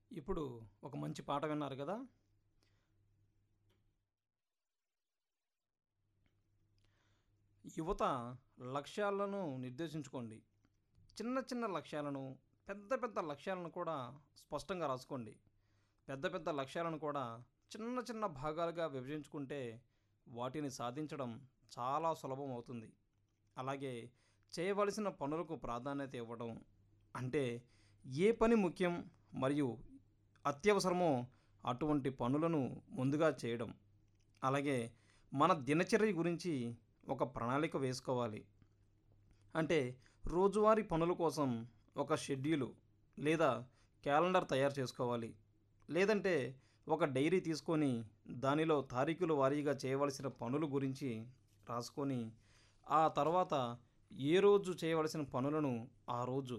ఇప్పుడు ఒక మంచి పాట విన్నారు కదా యువత లక్ష్యాలను నిర్దేశించుకోండి చిన్న చిన్న లక్ష్యాలను పెద్ద పెద్ద లక్ష్యాలను కూడా స్పష్టంగా రాసుకోండి పెద్ద పెద్ద లక్ష్యాలను కూడా చిన్న చిన్న భాగాలుగా విభజించుకుంటే వాటిని సాధించడం చాలా సులభం అవుతుంది అలాగే చేయవలసిన పనులకు ప్రాధాన్యత ఇవ్వడం అంటే ఏ పని ముఖ్యం మరియు అత్యవసరమో అటువంటి పనులను ముందుగా చేయడం అలాగే మన దినచర్య గురించి ఒక ప్రణాళిక వేసుకోవాలి అంటే రోజువారీ పనుల కోసం ఒక షెడ్యూలు లేదా క్యాలెండర్ తయారు చేసుకోవాలి లేదంటే ఒక డైరీ తీసుకొని దానిలో తారీఖుల వారీగా చేయవలసిన పనుల గురించి రాసుకొని ఆ తర్వాత ఏ రోజు చేయవలసిన పనులను ఆ రోజు